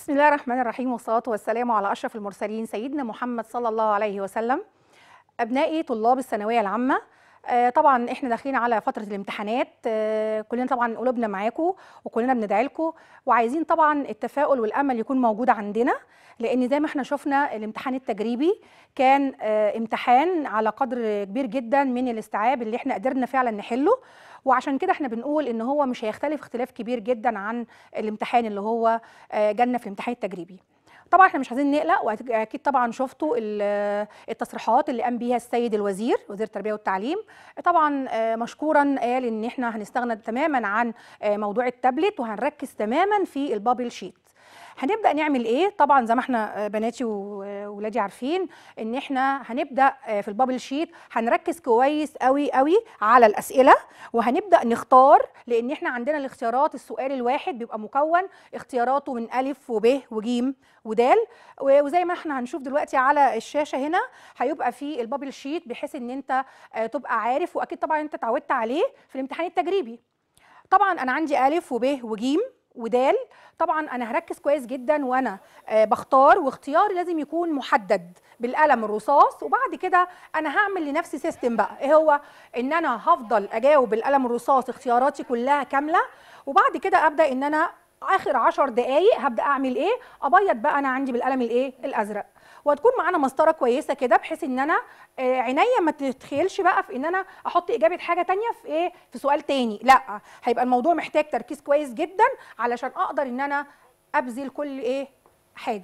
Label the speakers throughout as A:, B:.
A: بسم الله الرحمن الرحيم والصلاة والسلام على أشرف المرسلين سيدنا محمد صلى الله عليه وسلم أبنائي طلاب الثانوية العامة آه، طبعا احنا داخلين على فترة الامتحانات آه، كلنا طبعا قلوبنا معاكم وكلنا بندعي لكم وعايزين طبعا التفاؤل والأمل يكون موجود عندنا لأن زي ما احنا شفنا الامتحان التجريبي كان آه، امتحان على قدر كبير جدا من الاستيعاب اللي احنا قدرنا فعلا نحله وعشان كده احنا بنقول ان هو مش هيختلف اختلاف كبير جدا عن الامتحان اللي هو آه، جالنا في الامتحان التجريبي طبعا احنا مش عايزين نقلق واكيد طبعا شفتوا ال- التصريحات اللي قام بيها السيد الوزير وزير التربيه والتعليم طبعا آه، مشكورا قال ان احنا هنستغنى تماما عن آه، موضوع التابلت وهنركز تماما في البابل شيت هنبدا نعمل ايه طبعا زي ما احنا آه، بناتي وولادي عارفين ان احنا هنبدا آه، في البابل شيت هنركز كويس قوي قوي على الاسئله وهنبدا نختار لان احنا عندنا الاختيارات السؤال الواحد بيبقى مكون اختياراته من الف وب وجيم ودال و- وزي ما احنا هنشوف دلوقتي على الشاشه هنا هيبقى في البابل شيت بحيث ان انت آه، تبقى عارف واكيد طبعا انت اتعودت عليه في الامتحان التجريبي طبعا انا عندي الف وب وجيم ودال طبعا انا هركز كويس جدا وانا آه، بختار واختياري لازم يكون محدد بالقلم الرصاص وبعد كده انا هعمل لنفسي سيستم بقى ايه هو ان انا هفضل اجاوب بالقلم الرصاص اختياراتي كلها كامله وبعد كده ابدا ان انا اخر عشر دقايق هبدا اعمل ايه ابيض بقى انا عندي بالقلم الايه الازرق وهتكون معانا مسطره كويسه كده بحيث ان انا آه، عينيا ما تتخيلش بقى في ان انا احط اجابه حاجه تانية في ايه في سؤال تاني لا هيبقى الموضوع محتاج تركيز كويس جدا علشان اقدر ان انا ابذل كل ايه حاجه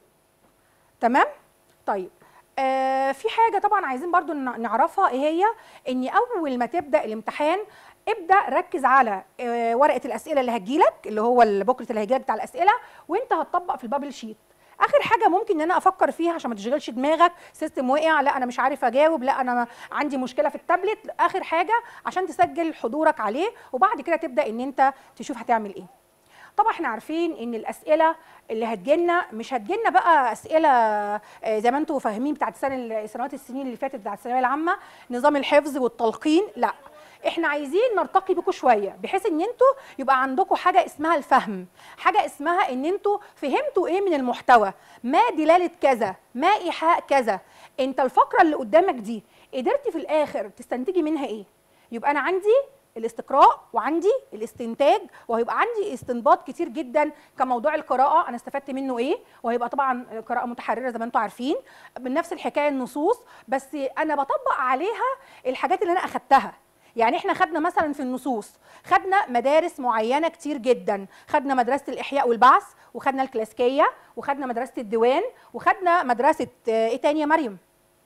A: تمام طيب آه في حاجه طبعا عايزين برضو ن- نعرفها ايه هي ان اول ما تبدا الامتحان ابدا ركز على آه ورقه الاسئله اللي هتجيلك اللي هو البوكلت اللي هيجيلك بتاع الاسئله وانت هتطبق في البابل شيت اخر حاجه ممكن ان انا افكر فيها عشان ما تشغلش دماغك سيستم وقع لا انا مش عارف اجاوب لا انا عندي مشكله في التابلت اخر حاجه عشان تسجل حضورك عليه وبعد كده تبدا ان انت تشوف هتعمل ايه طبعا احنا عارفين ان الاسئله اللي هتجيلنا مش هتجيلنا بقى اسئله آه، زي ما انتم فاهمين بتاعت السنه السنوات السنين اللي فاتت بتاعت الثانويه العامه نظام الحفظ والتلقين لا احنا عايزين نرتقي بكم شويه بحيث ان انتوا يبقى عندكم حاجه اسمها الفهم حاجه اسمها ان انتوا فهمتوا ايه من المحتوى ما دلاله كذا ما ايحاء كذا انت الفقره اللي قدامك دي قدرتي في الاخر تستنتجي منها ايه يبقى انا عندي الاستقراء وعندي الاستنتاج وهيبقى عندي استنباط كتير جدا كموضوع القراءه انا استفدت منه ايه وهيبقى طبعا قراءه متحرره زي ما انتم عارفين من نفس الحكايه النصوص بس انا بطبق عليها الحاجات اللي انا اخدتها يعني احنا خدنا مثلا في النصوص خدنا مدارس معينه كتير جدا خدنا مدرسه الاحياء والبعث وخدنا الكلاسيكيه وخدنا مدرسه الديوان وخدنا مدرسه آه، ايه تاني يا مريم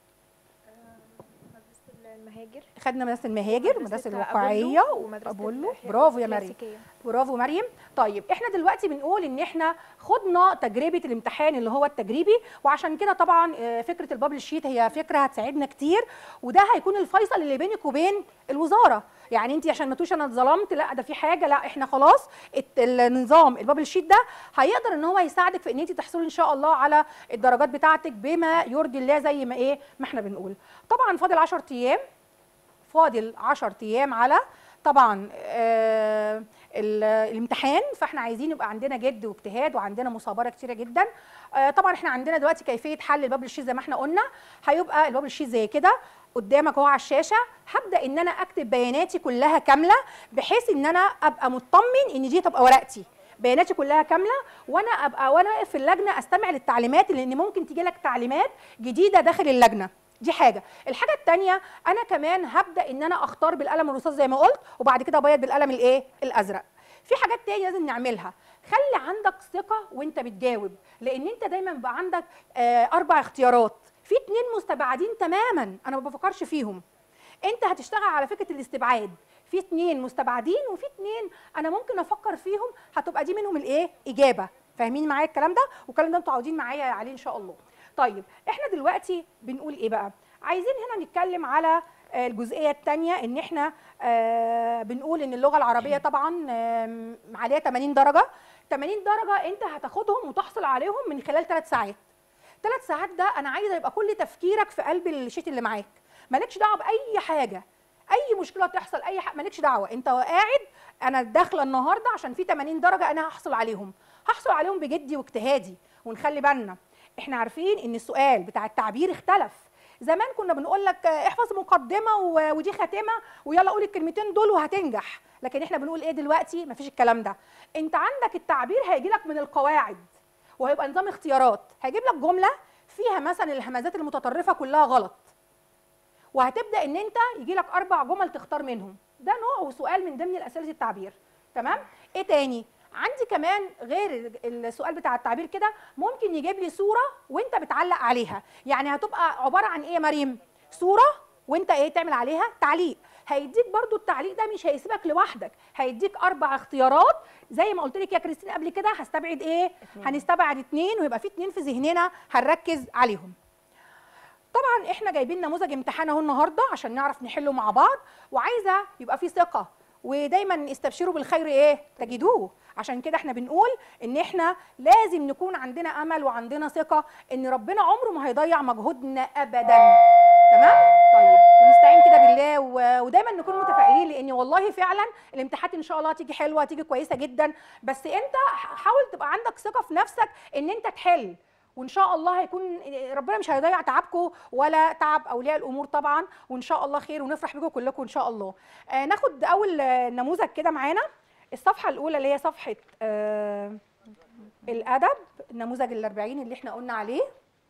B: مدرسة المهاجر
A: خدنا مدرسه المهاجر ومدرسه
B: أبولو
A: الواقعيه
B: ومدرسة
A: أبولو.
B: الإحياء
A: برافو يا مريم
B: الكلاسيكية.
A: برافو مريم طيب احنا دلوقتي بنقول ان احنا خدنا تجربه الامتحان اللي هو التجريبي وعشان كده طبعا آه، فكره البابل شيت هي فكره هتساعدنا كتير وده هيكون الفيصل اللي بينك وبين الوزاره يعني انت عشان ما تقوليش انا اتظلمت لا ده في حاجه لا احنا خلاص الت- النظام البابل شيت ده هيقدر ان هو يساعدك في ان انت تحصلي ان شاء الله على الدرجات بتاعتك بما يرضي الله زي ما ايه ما احنا بنقول طبعا فاضل 10 ايام فاضل 10 ايام على طبعا آه ال- الامتحان فاحنا عايزين يبقى عندنا جد واجتهاد وعندنا مثابره كتيره جدا آه طبعا احنا عندنا دلوقتي كيفيه حل البابل شيت زي ما احنا قلنا هيبقى البابل شيت زي كده قدامك اهو على الشاشه هبدا ان انا اكتب بياناتي كلها كامله بحيث ان انا ابقى مطمن ان دي تبقى ورقتي بياناتي كلها كامله وانا ابقى وانا واقف في اللجنه استمع للتعليمات لان ممكن تيجي لك تعليمات جديده داخل اللجنه دي حاجه الحاجه الثانيه انا كمان هبدا ان انا اختار بالقلم الرصاص زي ما قلت وبعد كده ابيض بالقلم الايه الازرق في حاجات تانية لازم نعملها خلي عندك ثقه وانت بتجاوب لان انت دايما بيبقى عندك آه اربع اختيارات في اتنين مستبعدين تماما انا ما بفكرش فيهم انت هتشتغل على فكره الاستبعاد في اتنين مستبعدين وفي اتنين انا ممكن افكر فيهم هتبقى دي منهم الايه اجابه فاهمين معايا الكلام ده والكلام ده انتوا عاوزين معايا عليه ان شاء الله طيب احنا دلوقتي بنقول ايه بقى عايزين هنا نتكلم على آه، الجزئيه الثانيه ان احنا آه، بنقول ان اللغه العربيه طبعا آم، عليها 80 درجه 80 درجه انت هتاخدهم وتحصل عليهم من خلال ثلاث ساعات ثلاث ساعات ده انا عايزه يبقى كل تفكيرك في قلب الشيت اللي معاك مالكش دعوه باي حاجه اي مشكله تحصل اي حاجه مالكش دعوه انت قاعد انا داخله النهارده عشان في 80 درجه انا هحصل عليهم هحصل عليهم بجدي واجتهادي ونخلي بالنا احنا عارفين ان السؤال بتاع التعبير اختلف زمان كنا بنقول لك آه، احفظ مقدمه و- ودي خاتمه ويلا قول الكلمتين دول وهتنجح لكن احنا بنقول ايه دلوقتي مفيش الكلام ده انت عندك التعبير هيجي لك من القواعد وهيبقى نظام اختيارات هيجيب لك جمله فيها مثلا الهمزات المتطرفه كلها غلط وهتبدا ان انت يجي لك اربع جمل تختار منهم ده نوع وسؤال من ضمن الاسئله التعبير تمام ايه تاني عندي كمان غير السؤال بتاع التعبير كده ممكن يجيب لي صوره وانت بتعلق عليها يعني هتبقى عباره عن ايه يا مريم صوره وانت ايه تعمل عليها تعليق هيديك برضو التعليق ده مش هيسيبك لوحدك هيديك اربع اختيارات زي ما قلت لك يا كريستين قبل كده هستبعد ايه
B: اتنين.
A: هنستبعد اتنين ويبقى في اتنين في ذهننا هنركز عليهم طبعا احنا جايبين نموذج امتحان اهو النهارده عشان نعرف نحله مع بعض وعايزه يبقى في ثقه ودايما استبشروا بالخير ايه تجدوه عشان كده احنا بنقول ان احنا لازم نكون عندنا امل وعندنا ثقه ان ربنا عمره ما هيضيع مجهودنا ابدا تمام طيب ونستعين كده بالله و- ودايما نكون متفائلين لان والله فعلا الامتحانات ان شاء الله هتيجي حلوه هتيجي كويسه جدا بس انت حاول تبقى عندك ثقه في نفسك ان انت تحل وان شاء الله هيكون ربنا مش هيضيع تعبكم ولا تعب اولياء الامور طبعا وان شاء الله خير ونفرح بكم كلكم ان شاء الله آه ناخد اول آه، نموذج كده معانا الصفحه الاولى اللي هي صفحه آه الادب النموذج الأربعين اللي احنا قلنا عليه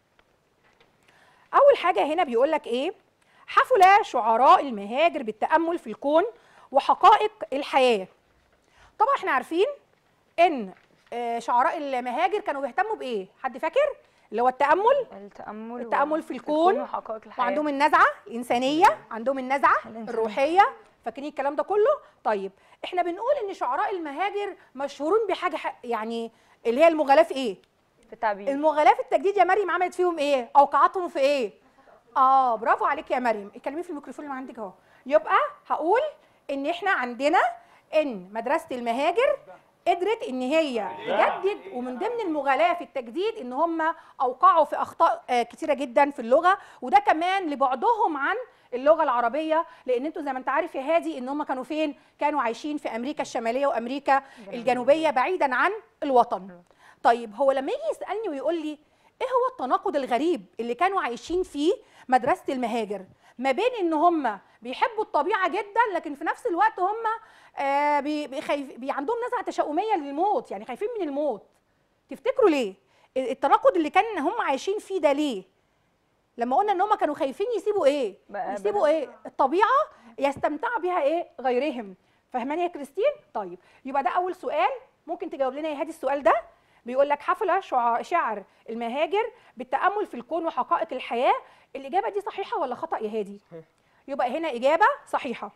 A: اول حاجه هنا بيقول لك ايه حفل شعراء المهاجر بالتامل في الكون وحقائق الحياه طبعا احنا عارفين ان آه، شعراء المهاجر كانوا بيهتموا بايه حد فاكر اللي هو التامل
B: التأمل
A: التأمل في الكون
B: وحقائق الحياة
A: وعندهم النزعه الانسانيه عندهم النزعه
B: الإنسانية.
A: الروحيه فاكرين الكلام ده كله طيب احنا بنقول ان شعراء المهاجر مشهورون بحاجه ح- يعني اللي هي المغالاه في ايه
B: في التعبير
A: المغالاه في التجديد يا مريم عملت فيهم ايه اوقعتهم في ايه اه برافو عليك يا مريم اتكلمي في الميكروفون اللي عندك اهو يبقى هقول ان احنا عندنا ان مدرسه المهاجر قدرت ان هي تجدد ومن ضمن المغالاه في التجديد ان هم اوقعوا في اخطاء آه، كتيره جدا في اللغه وده كمان لبعدهم عن اللغه العربيه لان انتوا زي ما انت عارف يا هادي ان هم كانوا فين كانوا عايشين في امريكا الشماليه وامريكا الجنوبيه بعيدا عن الوطن طيب هو لما يجي يسالني ويقول لي ايه هو التناقض الغريب اللي كانوا عايشين فيه مدرسه المهاجر ما بين ان هم بيحبوا الطبيعه جدا لكن في نفس الوقت هم آه بي بي خايف بي عندهم نزعه تشاؤميه للموت يعني خايفين من الموت تفتكروا ليه التناقض اللي كان هم عايشين فيه ده ليه لما قلنا ان هم كانوا خايفين يسيبوا ايه
B: بقى
A: يسيبوا ايه الطبيعه يستمتع بها ايه غيرهم فاهماني يا كريستين طيب يبقى ده اول سؤال ممكن تجاوب لنا يا هادي السؤال ده بيقول لك حفل شع- شعر المهاجر بالتامل في الكون وحقائق الحياه الاجابه دي صحيحه ولا خطا يا هادي يبقى هنا اجابه صحيحه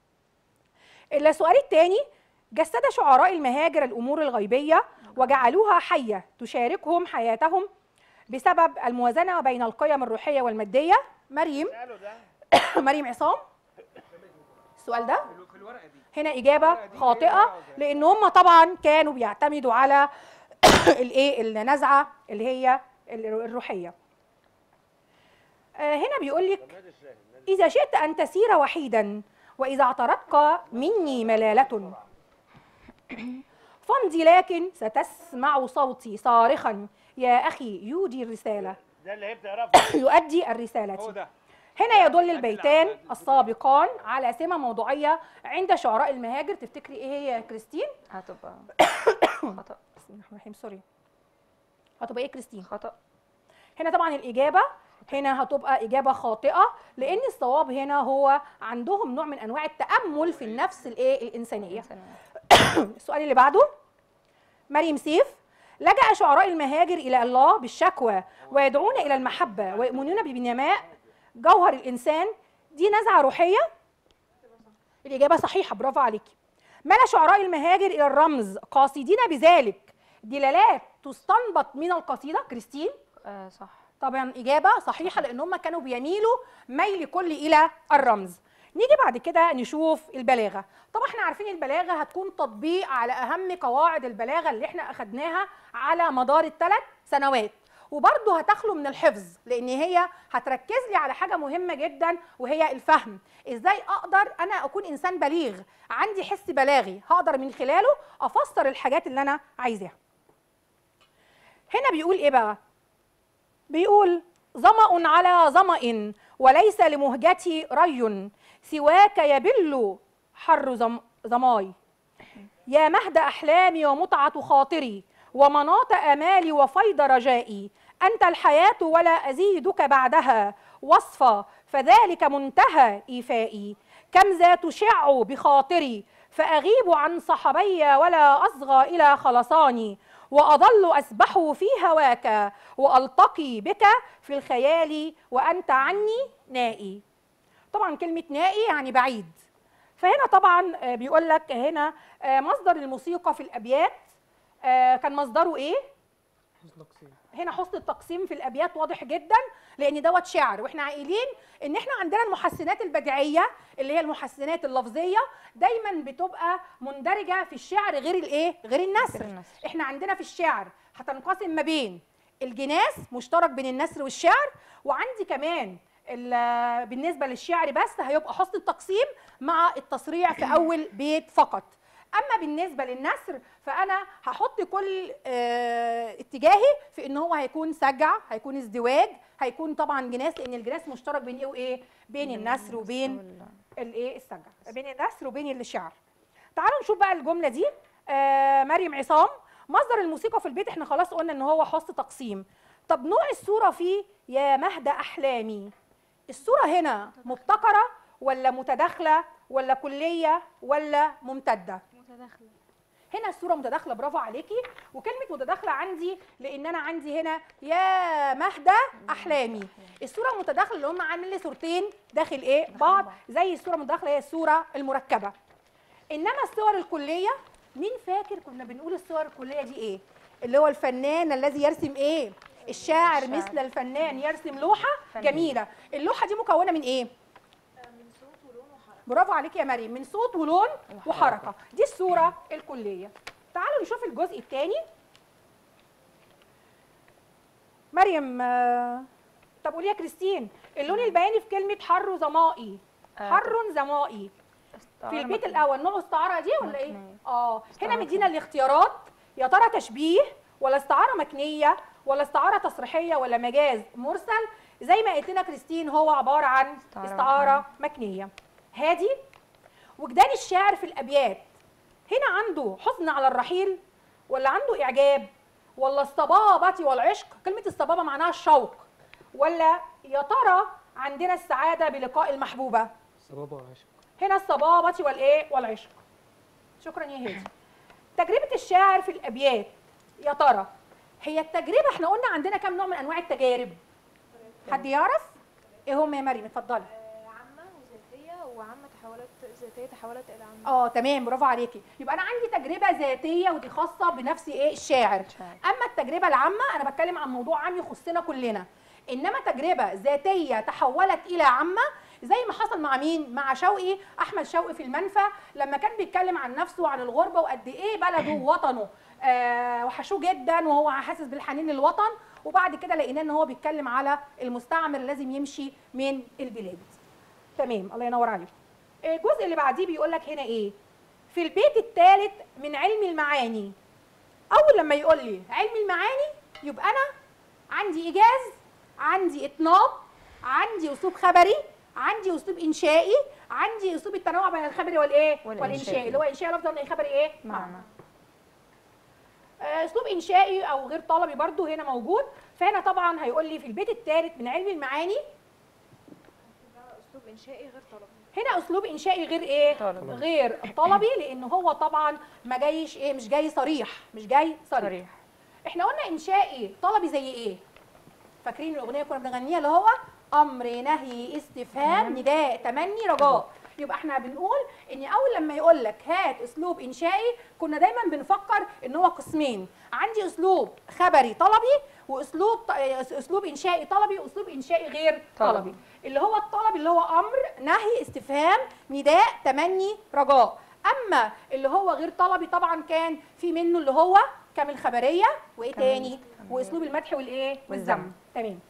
A: السؤال الثاني جسد شعراء المهاجر الامور الغيبيه وجعلوها حيه تشاركهم حياتهم بسبب الموازنه بين القيم الروحيه والماديه مريم مريم عصام السؤال ده
C: في الورقه دي
A: هنا اجابه خاطئه لان هم طبعا كانوا بيعتمدوا على الايه النزعه اللي هي الروحيه آه، هنا بيقول لك اذا شئت ان تسير وحيدا واذا اعترتك مني ملاله فامضي لكن ستسمع صوتي صارخا يا اخي يودي الرساله
D: ده اللي هيبدا يعرف
A: يؤدي
C: هو
A: الرساله
C: ده
A: هنا يدل البيتان السابقان على سمة موضوعية عند شعراء المهاجر تفتكري ايه هي يا كريستين؟
B: هتبقى خطأ
A: بسم الله الرحمن الرحيم سوري هتبقى ايه كريستين؟
B: خطأ
A: هنا طبعا الإجابة هنا هتبقى إجابة خاطئة لأن الصواب هنا هو عندهم نوع من أنواع التأمل في النفس الإيه الإنسانية
B: إنسانية.
A: السؤال اللي بعده مريم سيف لجأ شعراء المهاجر إلى الله بالشكوى ويدعون إلى المحبة ويؤمنون ببنماء جوهر الإنسان دي نزعة روحية الإجابة صحيحة برافو عليكي مال شعراء المهاجر إلى الرمز قاصدين بذلك دلالات تستنبط من القصيدة كريستين
B: آه صح
A: طبعا إجابة صحيحة لأن هم كانوا بيميلوا ميل كل إلى الرمز نيجي بعد كده نشوف البلاغة طبعا احنا عارفين البلاغة هتكون تطبيق على أهم قواعد البلاغة اللي احنا أخدناها على مدار الثلاث سنوات وبرضه هتخلو من الحفظ لان هي هتركز لي على حاجه مهمه جدا وهي الفهم ازاي اقدر انا اكون انسان بليغ عندي حس بلاغي هقدر من خلاله افسر الحاجات اللي انا عايزاها هنا بيقول ايه بقى بيقول ظمأ على ظمأ وليس لمهجتي ري سواك يبل حر ظم- ظماي يا مهد أحلامي ومتعة خاطري ومناط آمالي وفيض رجائي أنت الحياة ولا أزيدك بعدها وصفا فذلك منتهى إيفائي كم ذا تشع بخاطري فأغيب عن صحبي ولا أصغى إلى خلصاني وأظل أسبح في هواك وألتقي بك في الخيال وأنت عني نائي طبعا كلمة نائي يعني بعيد فهنا طبعا آه، بيقول لك هنا آه، مصدر الموسيقى في الأبيات آه، كان مصدره إيه؟
C: حسن تقسيم
A: هنا حسن التقسيم في الابيات واضح جدا لان دوت شعر واحنا قايلين ان احنا عندنا المحسنات البديعيه اللي هي المحسنات اللفظيه دايما بتبقى مندرجه في الشعر غير الايه غير النثر
B: غير النثر.
A: احنا عندنا في الشعر هتنقسم ما بين الجناس مشترك بين النثر والشعر وعندي كمان ال- بالنسبه للشعر بس هيبقى حسن التقسيم مع التصريع في اول بيت فقط اما بالنسبه للنثر فانا هحط كل آه، اتجاهي في ان هو هيكون سجع هيكون ازدواج هيكون طبعا جناس لان الجناس مشترك بين ايه وايه بين النثر وبين
B: وال-
A: الايه السجع بين النثر وبين الشعر تعالوا نشوف بقى الجمله دي آه مريم عصام مصدر الموسيقى في البيت احنا خلاص قلنا ان هو حسن تقسيم طب نوع الصوره فيه يا مهد احلامي الصوره هنا مبتكره ولا متداخله ولا كليه ولا ممتده
D: متداخلة
A: هنا الصوره متداخله برافو عليكي وكلمه متداخله عندي لان انا عندي هنا يا مهدى احلامي الصوره المتداخله اللي هم عاملين لي صورتين داخل ايه بعض
B: بعض.
A: زي الصوره المتداخله هي الصوره المركبه انما الصور الكليه مين فاكر كنا بنقول الصور الكليه دي ايه اللي هو الفنان الذي يرسم ايه الشاعر
B: الشاعر.
A: مثل الفنان يرسم لوحه
B: فنية.
A: جميله اللوحه دي مكونه من ايه
D: من صوت ولون وحركة
A: برافو عليك يا مريم من صوت ولون وحركه دي الصوره الكليه تعالوا نشوف الجزء الثاني مريم آه، طب قولي يا كريستين اللون البياني في كلمه حر ظمائي
B: آه،
A: حر ظمائي
B: استعارة
A: في البيت
B: مكنية.
A: الاول نوع استعاره دي ولا ايه
B: مكنية.
A: اه هنا
B: استعارة
A: مدينا الاختيارات يا ترى تشبيه ولا استعاره مكنيه ولا استعاره تصريحيه ولا مجاز مرسل زي ما قالت لنا كريستين هو عباره عن
B: استعارة
A: استعاره مكنيه هادي وجدان الشاعر في الابيات هنا عنده حزن على الرحيل ولا عنده اعجاب ولا الصبابه والعشق كلمه الصبابه معناها الشوق ولا يا ترى عندنا السعاده بلقاء المحبوبه
C: صبابة وعشق
A: هنا الصبابة والايه والعشق شكرا يا هادي تجربة الشاعر في الأبيات يا ترى هي التجربة احنا قلنا عندنا كم نوع من أنواع التجارب حد يعرف ايه هم يا مريم اتفضلي
D: آه، عامة وذاتية وعامة تحولت ذاتية تحولت إلى عامة
A: اه تمام برافو عليكي يبقى انا عندي تجربه ذاتيه ودي خاصه بنفسي ايه الشاعر
B: الشاعر.
A: اما التجربه العامه انا بتكلم عن موضوع عام يخصنا كلنا انما تجربه ذاتيه تحولت الى عامه زي ما حصل مع مين مع شوقي احمد شوقي في المنفى لما كان بيتكلم عن نفسه وعن الغربه وقد ايه بلده ووطنه آه وحشوه جدا وهو حاسس بالحنين للوطن وبعد كده لقيناه ان هو بيتكلم على المستعمر لازم يمشي من البلاد تمام الله ينور عليكم الجزء اللي بعديه بيقول لك هنا ايه في البيت الثالث من علم المعاني اول لما يقول لي علم المعاني يبقى انا عندي ايجاز عندي اطناب عندي اسلوب خبري عندي اسلوب انشائي عندي اسلوب التنوع بين الخبري والايه
B: والإنشائي.
A: والانشائي اللي هو انشائي لفظا خبري ايه
B: معنى
A: آه، اسلوب انشائي او غير طلبي برضو هنا موجود فهنا طبعا هيقول لي في البيت الثالث من علم المعاني
D: ده أسلوب إنشائي غير طلبي
A: هنا اسلوب انشائي غير ايه
B: طلبي.
A: غير طلبي لان هو طبعا ما جايش ايه مش جاي صريح مش جاي صريح,
B: صريح
A: احنا قلنا انشائي طلبي زي ايه فاكرين الاغنيه كنا بنغنيها اللي هو امر نهي استفهام نداء تمني رجاء يبقى احنا بنقول ان اول لما يقول لك هات اسلوب انشائي كنا دايما بنفكر ان هو قسمين عندي اسلوب خبري طلبي واسلوب ط- اسلوب انشائي طلبي واسلوب انشائي غير
B: طلبي.
A: طلبي اللي هو الطلب اللي هو امر نهي استفهام نداء تمني رجاء اما اللي هو غير طلبي طبعا كان في منه اللي هو كامل خبريه وايه
B: كامل
A: تاني
B: خبرية.
A: واسلوب المدح والايه والذم
B: والذم.
A: تمام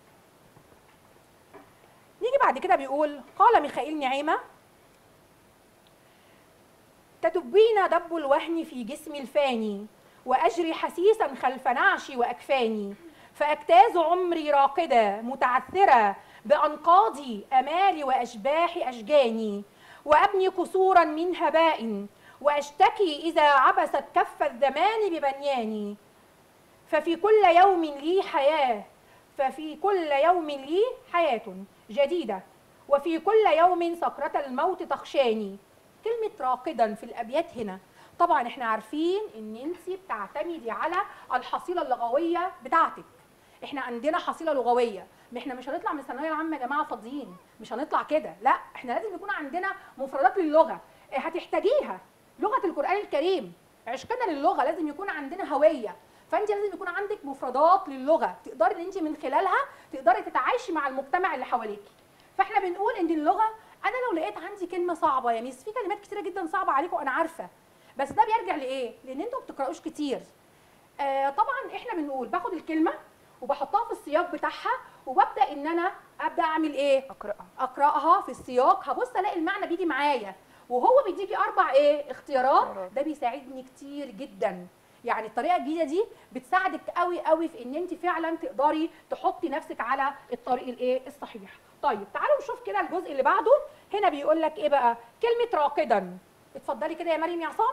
A: نيجي بعد كده بيقول قال ميخائيل نعيمه تدبين دب الوهن في جسم الفاني وأجري حسيسا خلف نعشي وأكفاني فأجتاز عمري راقدة متعثرة بأنقاضي أمالي وأشباح أشجاني وأبني قصورا من هباء وأشتكي إذا عبست كف الزمان ببنياني ففي كل يوم لي حياة ففي كل يوم لي حياة جديدة وفي كل يوم سكرة الموت تخشاني كلمة راقدا في الأبيات هنا طبعا احنا عارفين ان انت بتعتمدي على الحصيلة اللغوية بتاعتك احنا عندنا حصيلة لغوية ما احنا مش هنطلع من الثانوية العامة يا جماعة فاضيين مش هنطلع كده لا احنا لازم يكون عندنا مفردات للغة اه، هتحتاجيها لغة القرآن الكريم عشقنا للغة لازم يكون عندنا هوية فانت لازم يكون عندك مفردات للغة تقدري ان انت من خلالها تقدري تتعايشي مع المجتمع اللي حواليكي فاحنا بنقول ان اللغه انا لو لقيت عندي كلمه صعبه يا ميس في كلمات كتيره جدا صعبه عليكم انا عارفه بس ده بيرجع لايه لان انتوا ما بتقراوش كتير آه طبعا احنا بنقول باخد الكلمه وبحطها في السياق بتاعها وببدا ان انا ابدا اعمل ايه
B: اقراها
A: اقراها في السياق هبص الاقي المعنى بيجي معايا وهو بيديكي اربع ايه اختيارات
B: اختيارات.
A: ده بيساعدني كتير جدا يعني الطريقه الجديده دي بتساعدك قوي قوي في ان انت فعلا تقدري تحطي نفسك على الطريق الايه الصحيح طيب تعالوا نشوف كده الجزء اللي بعده هنا بيقول لك ايه بقى كلمه راقدا اتفضلي كده يا مريم يا عصام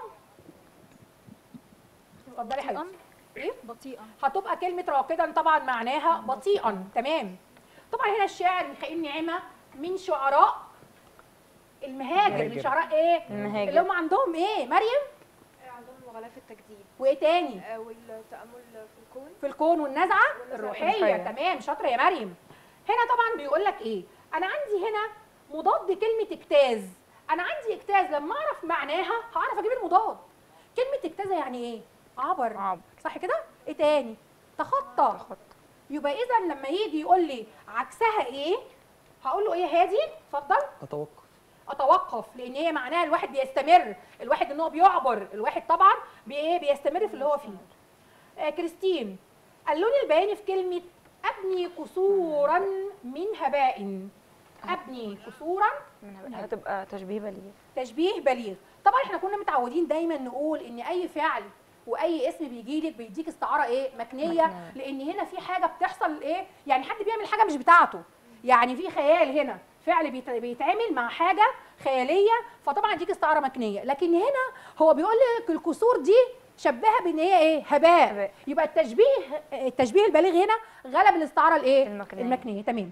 A: اتفضلي يا حبيبتي ايه
D: بطيئة
A: هتبقى كلمة راقدا طبعا معناها بطيئا تمام طبعا هنا الشاعر ميخائيل نعيمة من شعراء المهاجر من
C: المهاجر.
A: شعراء ايه؟
B: المهاجر.
A: اللي هم عندهم ايه؟ مريم
D: عندهم الغلاف التجديد
A: وايه تاني؟
D: آه، والتأمل في الكون
A: في الكون والنزعة
D: والنزعة
A: الروحية
B: الروحية.
A: تمام شاطرة يا مريم هنا طبعا بيقول لك ايه؟ أنا عندي هنا مضاد كلمة اجتاز أنا عندي اجتاز لما أعرف معناها هعرف أجيب المضاد كلمة اجتاز يعني ايه؟ عبر
B: عبر
A: صح كده؟ ايه تاني؟ تخطى
B: تخطى
A: يبقى اذا لما يجي يقول لي عكسها ايه هقول له ايه يا هادي اتفضل
C: اتوقف
A: اتوقف لان هي معناها الواحد بيستمر الواحد ان هو بيعبر الواحد طبعا بايه بيستمر في اللي هو فيه آه كريستين اللون البياني في كلمه ابني قصورا من هباء ابني قصورا
B: هتبقى تشبيه بليغ
A: تشبيه بليغ طبعا احنا كنا متعودين دايما نقول ان اي فعل واي اسم بيجي لك بيديك استعاره ايه مكنيه
B: مكنية.
A: لان هنا في حاجه بتحصل ايه يعني حد بيعمل حاجه مش بتاعته يعني في خيال هنا فعل بيت- بيتعمل مع حاجه خياليه فطبعا يديك استعاره مكنيه لكن هنا هو بيقول لك الكسور دي شبهها بان هي ايه هباء
B: هباء.
A: يبقى التشبيه التشبيه البليغ هنا غلب الاستعاره الايه
B: المكنية.
A: المكنيه تمام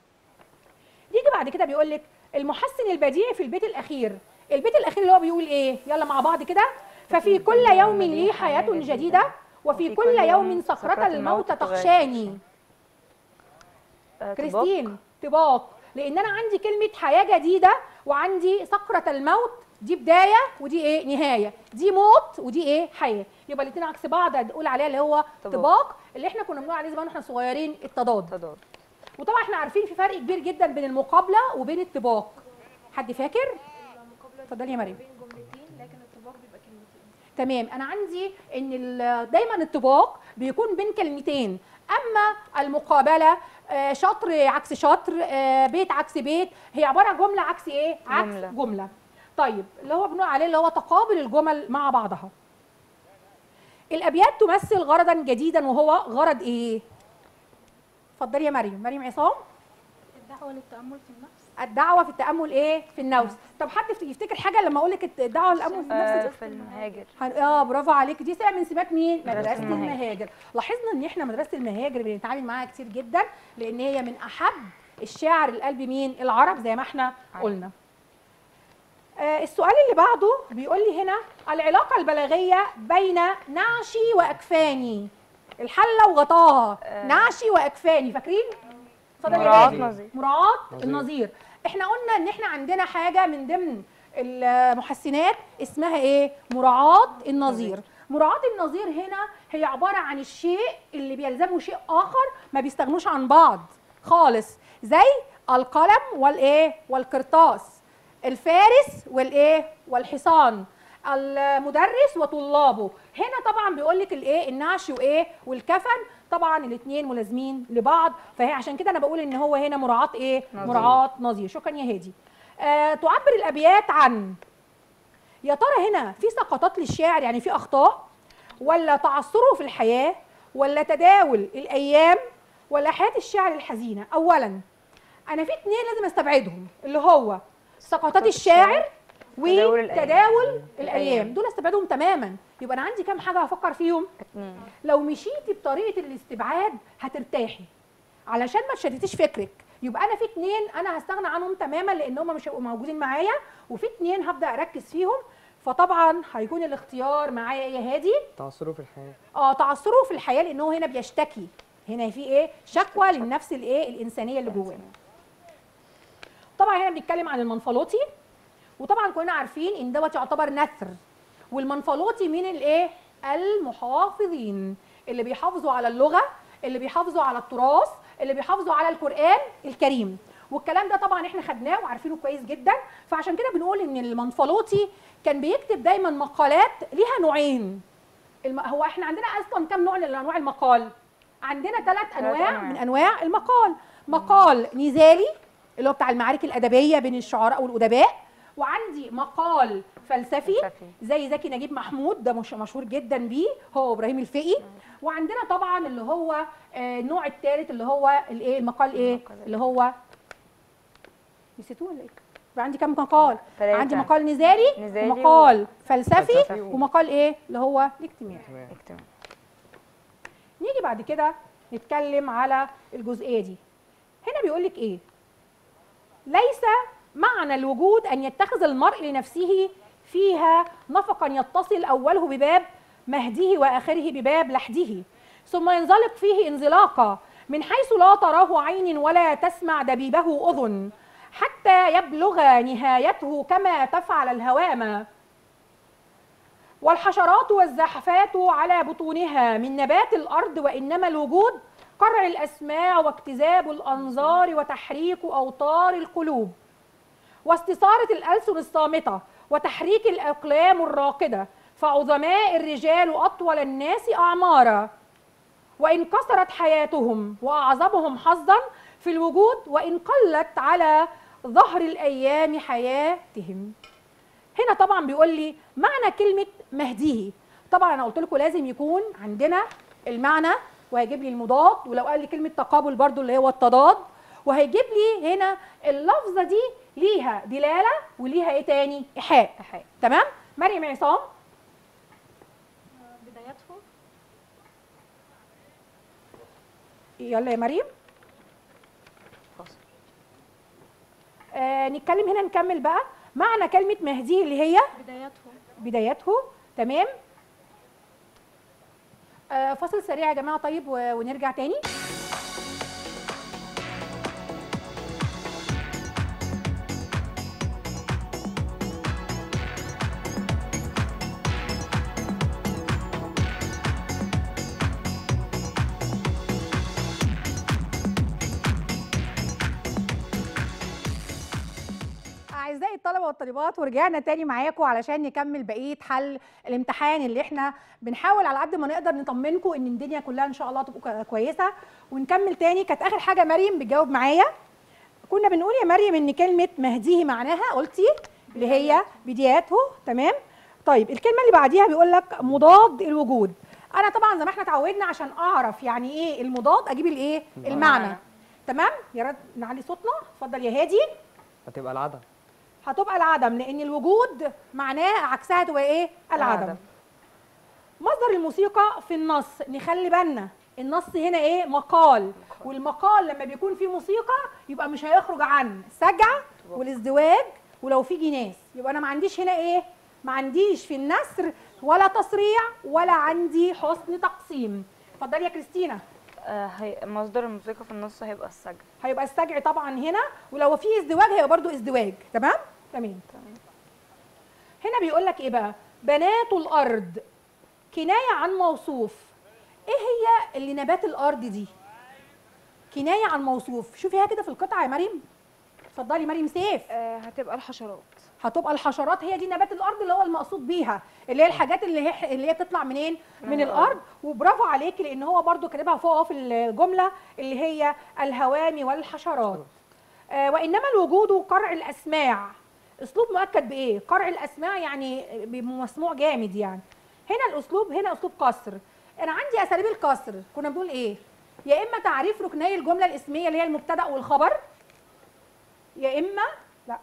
A: يجي بعد كده بيقول لك المحسن البديع في البيت الاخير البيت الاخير اللي هو بيقول ايه يلا مع بعض كده ففي كل يوم لي حياه جديده وفي كل يوم سكرة الموت تخشاني
B: آه، طباق.
A: كريستين طباق لان انا عندي كلمه حياه جديده وعندي سكره الموت دي بدايه ودي ايه نهايه دي موت ودي ايه حياه يبقى الاثنين عكس بعض هنقول عليها اللي هو
B: طباق.
A: طباق اللي احنا كنا بنقول عليه زمان واحنا صغيرين التضاد
B: تضاد
A: وطبعا احنا عارفين في فرق كبير جدا بين المقابله وبين الطباق حد فاكر
D: المقابلة
A: اتفضلي يا مريم.
D: بين جملتين لكن الطباق بيبقى كلمتين
A: تمام انا عندي ان ال- دايما الطباق بيكون بين كلمتين اما المقابله آه، شطر عكس شطر آه، بيت عكس بيت هي عباره عن جمله عكس ايه عكس
B: جملة.
A: جمله, جملة. طيب اللي هو بنقول عليه اللي هو تقابل الجمل مع بعضها الابيات تمثل غرضا جديدا وهو غرض ايه اتفضلي يا مريم مريم عصام
D: الدعوة للتأمل في النفس
A: الدعوه في التامل ايه في النفس طب حد يفت- يفتكر حاجه لما اقول لك الدعوه للتامل في النفس
B: آه،
A: دي؟
B: في المهاجر
A: هن- اه برافو عليك دي سمه من سمات مين
B: مدرسة
A: مدرسه
B: المهاجر.
A: المهاجر لاحظنا ان احنا مدرسه المهاجر بنتعامل معاها كتير جدا لان هي من احب الشاعر القلب مين العرب زي ما احنا قلنا آه السؤال اللي بعده بيقول لي هنا العلاقه البلاغيه بين نعشي واكفاني الحله وغطاها
B: آه.
A: نعشي واكفاني فاكرين اتفضل يا
B: مراعاة
A: هادي.
B: نظير.
A: مراعاه
C: نظير.
A: النظير احنا قلنا ان احنا عندنا حاجه من ضمن المحسنات اسمها ايه مراعاه النظير مراعاه النظير هنا هي عباره عن الشيء اللي بيلزمه شيء اخر ما بيستغنوش عن بعض خالص زي القلم والايه والقرطاس الفارس والايه والحصان المدرس وطلابه هنا طبعا بيقول لك الايه النعش وايه والكفن طبعا الاثنين ملازمين لبعض فهي عشان كده انا بقول ان هو هنا مراعاه ايه
B: نظير.
A: مراعاه نظير شكرا يا هادي آه تعبر الابيات عن يا ترى هنا في سقطات للشاعر يعني في اخطاء ولا تعثره في الحياه ولا تداول الايام ولا حياه الشاعر الحزينه اولا انا في اتنين لازم استبعدهم اللي هو سقطات الشاعر
B: تداول الأيام.
A: وتداول الايام
B: الأيام.
A: دول استبعدهم تماما يبقى انا عندي كام حاجه هفكر فيهم
B: اتنين
A: لو مشيتي بطريقه الاستبعاد هترتاحي علشان ما تشتتيش فكرك يبقى انا في اتنين انا هستغنى عنهم تماما لان هم مش هيبقوا موجودين معايا وفي اتنين هبدا اركز فيهم فطبعا هيكون الاختيار معايا ايه يا هادي
C: تعثره في الحياة
A: اه تعثره في الحياه لان هو هنا بيشتكي هنا في ايه شكوى للنفس الايه الانسانيه اللي جواه طبعا هنا بنتكلم عن المنفلوطي وطبعا كلنا عارفين ان دوت يعتبر نثر والمنفلوطي من الايه المحافظين اللي بيحافظوا على اللغه اللي بيحافظوا على التراث اللي بيحافظوا على القران الكريم والكلام ده طبعا احنا خدناه وعارفينه كويس جدا فعشان كده بنقول ان المنفلوطي كان بيكتب دايما مقالات ليها نوعين الم... هو احنا عندنا اصلا كم نوع من انواع المقال عندنا ثلاث انواع
B: أنواع.
A: من انواع المقال مقال نزالي اللي هو بتاع المعارك الادبيه بين الشعراء والادباء وعندي مقال فلسفي
B: فلسفي.
A: زي زكي نجيب محمود ده مش مشهور جدا بيه هو ابراهيم الفقي وعندنا طبعا اللي هو آه، النوع الثالث اللي هو الايه المقال ايه
B: المقال
A: اللي هو نسيتوه ولا ايه يبقى عندي كم مقال
B: تلاتة.
A: عندي مقال نزالي,
B: نزالي
A: ومقال فلسفي
C: فلسفي.
A: ومقال ايه اللي هو الاجتماعي
C: تمام
B: اكتب
A: نيجي بعد كده نتكلم على الجزئيه دي هنا بيقول لك ايه ليس معنى الوجود ان يتخذ المرء لنفسه فيها نفقا يتصل اوله بباب مهده واخره بباب لحده ثم ينزلق فيه انزلاقا من حيث لا تراه عين ولا تسمع دبيبه اذن حتى يبلغ نهايته كما تفعل الهوامه والحشرات والزحفات على بطونها من نبات الارض وانما الوجود قرع الاسماع واجتذاب الانظار وتحريك اوتار القلوب واستثاره الالسن الصامته وتحريك الاقلام الراقده فعظماء الرجال اطول الناس اعمارا وان كثرت حياتهم واعظمهم حظا في الوجود وان قلت على ظهر الايام حياتهم هنا طبعا بيقول لي معنى كلمه مهديه طبعا انا قلت لكم لازم يكون عندنا المعنى وهيجيب لي المضاد ولو قال لي كلمه تقابل برضو اللي هو التضاد وهيجيب لي هنا اللفظه دي ليها دلاله وليها ايه تاني ايحاء
B: إيحاء.
A: تمام مريم عصام
D: بدايته
A: يلا يا مريم
B: فاصل.
A: آه نتكلم هنا نكمل بقى معنى كلمه مهديه اللي هي
D: بدايته
A: بدايته تمام آه فاصل سريع يا جماعه طيب و- ونرجع تاني اعزائي الطلبه والطالبات ورجعنا تاني معاكم علشان نكمل بقيه حل الامتحان اللي احنا بنحاول على قد ما نقدر نطمنكم ان الدنيا كلها ان شاء الله تبقى كويسه ونكمل تاني كانت اخر حاجه مريم بتجاوب معايا كنا بنقول يا مريم ان كلمه مهديه معناها قلتي اللي هي بداياته تمام طيب الكلمه اللي بعديها بيقول لك مضاد الوجود انا طبعا زي ما احنا اتعودنا عشان اعرف يعني ايه المضاد اجيب الايه المعنى
B: المعنى.
A: تمام يا رد نعلي صوتنا اتفضل يا هادي
C: هتبقى العدم
A: هتبقى العدم لان الوجود معناه عكسها تبقى ايه العدم
B: العدم.
A: مصدر الموسيقى في النص نخلي بالنا النص هنا ايه مقال والمقال لما بيكون فيه موسيقى يبقى مش هيخرج عن السجع والازدواج ولو في جناس يبقى انا ما عنديش هنا ايه ما عنديش في النثر ولا تصريع ولا عندي حسن تقسيم اتفضلي يا كريستينا
B: آه، هي مصدر الموسيقى في النص هيبقى السجع
A: هيبقى السجع طبعا هنا ولو في ازدواج هيبقى برضو ازدواج تمام تمام هنا بيقول لك ايه بقى بنات الارض كنايه عن موصوف ايه هي اللي نبات الارض دي كنايه عن موصوف شوفيها كده في القطعه يا مريم اتفضلي مريم سيف
D: آه هتبقى الحشرات
A: هتبقى الحشرات هي دي نبات الارض اللي هو المقصود بيها اللي هي الحاجات اللي هي اللي هي بتطلع منين من,
B: من
A: الارض
B: الأرض.
A: وبرافو عليكي لان هو برضو كاتبها فوق أهو في الجمله اللي هي الهوام والحشرات آه وانما الوجود قرع الاسماع اسلوب مؤكد بايه قرع الاسماع يعني مسموع جامد يعني هنا الاسلوب هنا اسلوب قصر انا عندي اساليب القصر كنا بنقول ايه يا اما تعريف ركني الجمله الاسميه اللي هي المبتدا والخبر يا اما لا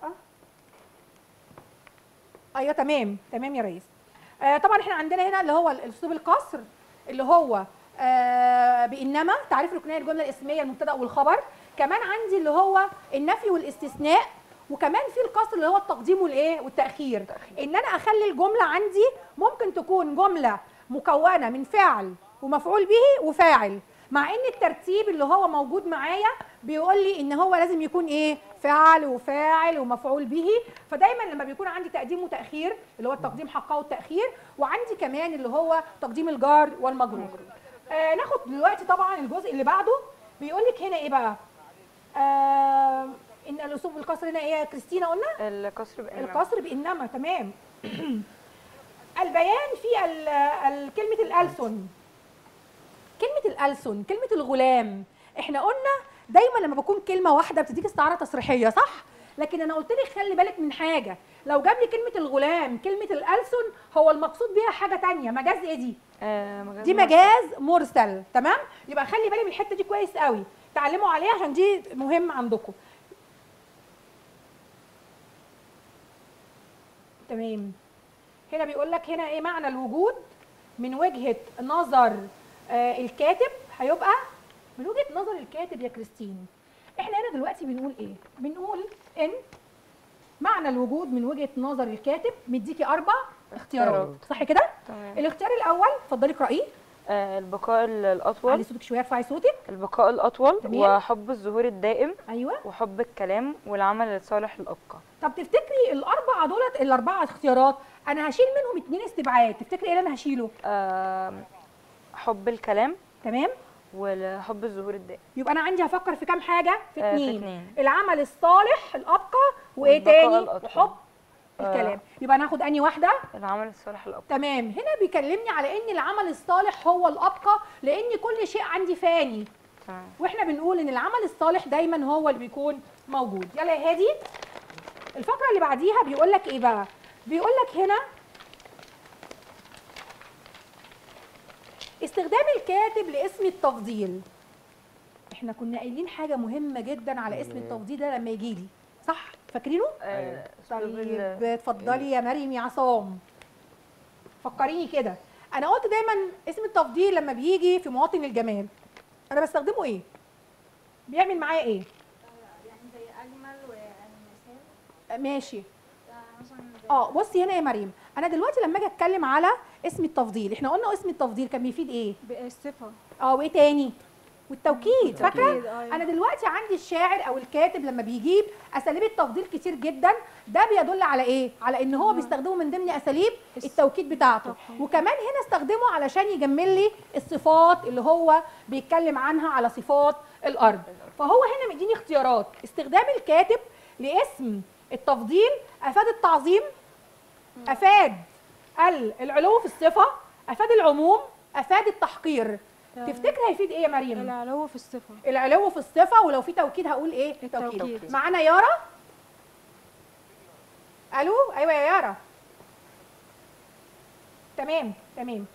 A: ايوه تمام تمام يا ريس آه طبعا احنا عندنا هنا اللي هو الاسلوب القصر اللي هو آه بانما تعريف ركنيه الجمله الاسميه المبتدا والخبر كمان عندي اللي هو النفي والاستثناء وكمان في القصر اللي هو التقديم والايه والتاخير ان انا اخلي الجمله عندي ممكن تكون جمله مكونه من فعل ومفعول به وفاعل مع ان الترتيب اللي هو موجود معايا بيقول لي ان هو لازم يكون ايه فعل وفاعل ومفعول به فدايما لما بيكون عندي تقديم وتاخير اللي هو التقديم حقه والتاخير وعندي كمان اللي هو تقديم الجار والمجرور آه ناخد دلوقتي طبعا الجزء اللي بعده بيقول لك هنا ايه بقى آه ان الاسلوب القصر هنا ايه يا كريستينا قلنا
B: الكسر بإنما
A: القصر بانما تمام البيان في ال- ال- كلمه الالسن كلمه الالسن كلمه الغلام احنا قلنا دايما لما بكون كلمه واحده بتديك استعاره تصريحيه صح لكن انا قلت لك خلي بالك من حاجه لو جاب لي كلمه الغلام كلمه الالسن هو المقصود بيها حاجه تانية مجاز ايه دي
B: آه مجاز
A: دي
B: مرسل.
A: مجاز مرسل تمام يبقى خلي بالي من الحته دي كويس قوي تعلموا عليها عشان دي مهم عندكم تمام هنا بيقول لك هنا ايه معنى الوجود من وجهه نظر آه الكاتب هيبقى من وجهه نظر الكاتب يا كريستين احنا هنا دلوقتي بنقول ايه بنقول ان معنى الوجود من وجهه نظر الكاتب مديكي اربع اختيارات
B: اختيارات.
A: صح كده
B: تمام
A: الاختيار الاول اتفضلي اقرايه
B: آه البقاء ال-
A: علي
B: الأطول
A: صوتك شويه ارفعي صوتك
B: البقاء الأطول
A: تمام.
B: وحب الظهور الدائم
A: ايوه
B: وحب الكلام والعمل الصالح للأبقى
A: طب تفتكري الاربعه دولت الاربعه اختيارات انا هشيل منهم اتنين استبعاد تفتكري ايه اللي انا هشيله
B: آه حب الكلام
A: تمام
B: وحب الظهور الدائم
A: يبقى انا عندي هفكر في كام حاجه في
B: آه، في
A: اتنين
B: اتنين.
A: العمل الصالح الابقى وايه
B: والبقاء
A: تاني
B: الأطول.
A: وحب
B: آه.
A: الكلام يبقى انا هاخد اني واحده
B: العمل الصالح للأبقى
A: تمام هنا بيكلمني على ان العمل الصالح هو الابقى لان كل شيء عندي فاني
B: تمام
A: واحنا بنقول ان العمل الصالح دايما هو اللي بيكون موجود يلا يا هادي الفقره اللي بعديها بيقول لك ايه بقى بيقول لك هنا استخدام الكاتب لاسم التفضيل احنا كنا قايلين حاجه مهمه جدا على اسم التفضيل ده لما يجي لي صح فاكرينه
B: آه أسلوب ال-
A: طيب اتفضلي يا مريم يا عصام فكريني كده انا قلت دايما اسم التفضيل لما بيجي في مواطن الجمال انا بستخدمه ايه بيعمل معايا ايه
D: يعني زي اجمل والمثال
A: ماشي
D: مثلا
A: اه بصي هنا يا مريم انا دلوقتي لما اجي اتكلم على اسم التفضيل احنا قلنا اسم التفضيل كان بيفيد ايه
D: بالصفه
A: اه وايه تاني والتوكيد فاكره
D: والتوكيد، أيوة.
A: انا دلوقتي عندي الشاعر او الكاتب لما بيجيب اساليب التفضيل كتير جدا ده بيدل على ايه على ان هو بيستخدمه من ضمن اساليب التوكيد بتاعته وكمان هنا استخدمه علشان يجمل لي الصفات اللي هو بيتكلم عنها على صفات الارض فهو هنا مديني اختيارات استخدام الكاتب لاسم التفضيل افاد التعظيم افاد ال- العلو في الصفه افاد العموم افاد التحقير تفتكر هيفيد ايه يا مريم
D: العلو في الصفه
A: العلو في الصفه ولو في توكيد هقول ايه
D: التوكيد.
A: معانا يارا الو ايوه يا يارا تمام تمام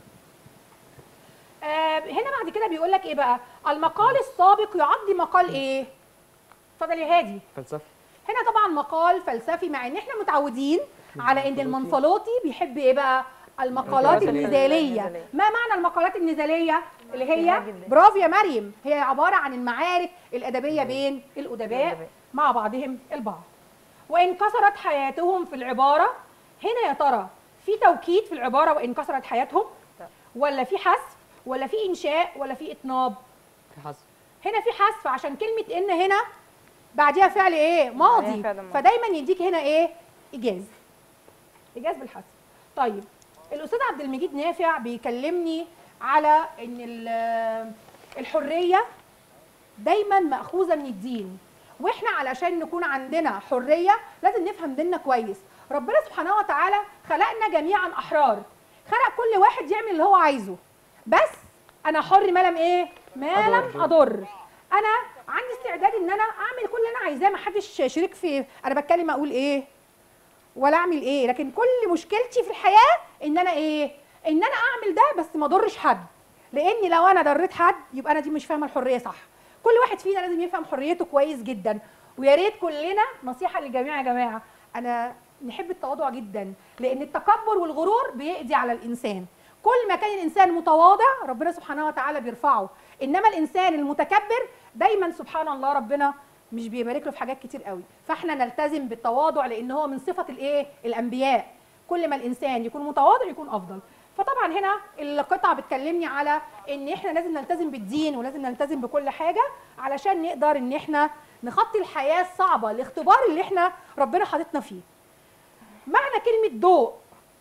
A: آه هنا بعد كده بيقول لك ايه بقى المقال السابق يعد مقال ايه اتفضل يا هادي
C: فلسفي
A: هنا طبعا مقال فلسفي مع ان احنا متعودين على ان المنفلوطي بيحب ايه بقى المقالات
B: المقالات
A: النزاليه
B: النزالية.
A: ما معنى المقالات النزاليه اللي هي
B: جميلة جدا.
A: برافو يا مريم هي عباره عن المعارك الادبيه بين الادباء
B: الأدباء.
A: مع بعضهم البعض وان كسرت حياتهم في العباره هنا يا ترى في توكيد في العباره وان كسرت حياتهم
B: لا.
A: ولا في حذف ولا في انشاء ولا في اطناب
C: في حذف
A: هنا في حذف عشان كلمه ان هنا بعديها فعل ايه ماضي
B: بعديها فعل ماضي.
A: فدايما يديك هنا ايه ايجاز ايجاز بالحذف طيب الاستاذ عبد المجيد نافع بيكلمني على ان ال- الحريه دايما ماخوذه من الدين واحنا علشان نكون عندنا حريه لازم نفهم ديننا كويس ربنا سبحانه وتعالى خلقنا جميعا احرار خلق كل واحد يعمل اللي هو عايزه بس انا حر ما لم ايه ما لم
C: أضر.
A: اضر انا عندي استعداد ان انا اعمل كل اللي انا عايزاه ما حدش شريك في انا بتكلم اقول ايه ولا اعمل ايه لكن كل مشكلتي في الحياه ان انا ايه ان انا اعمل ده بس ما اضرش حد لان لو انا ضريت حد يبقى انا دي مش فاهمه الحريه صح كل واحد فينا لازم يفهم حريته كويس جدا ويا ريت كلنا نصيحه للجميع يا جماعه انا نحب التواضع جدا لان التكبر والغرور بيقضي على الانسان كل ما كان الانسان متواضع ربنا سبحانه وتعالى بيرفعه انما الانسان المتكبر دايما سبحان الله ربنا مش بيبارك له في حاجات كتير قوي فاحنا نلتزم بالتواضع لان هو من صفه الايه الانبياء كل ما الانسان يكون متواضع يكون افضل فطبعا هنا القطعه بتكلمني على ان احنا لازم نلتزم بالدين ولازم نلتزم بكل حاجه علشان نقدر ان احنا نخطي الحياه الصعبه الاختبار اللي احنا ربنا حاططنا فيه معنى كلمه ضوء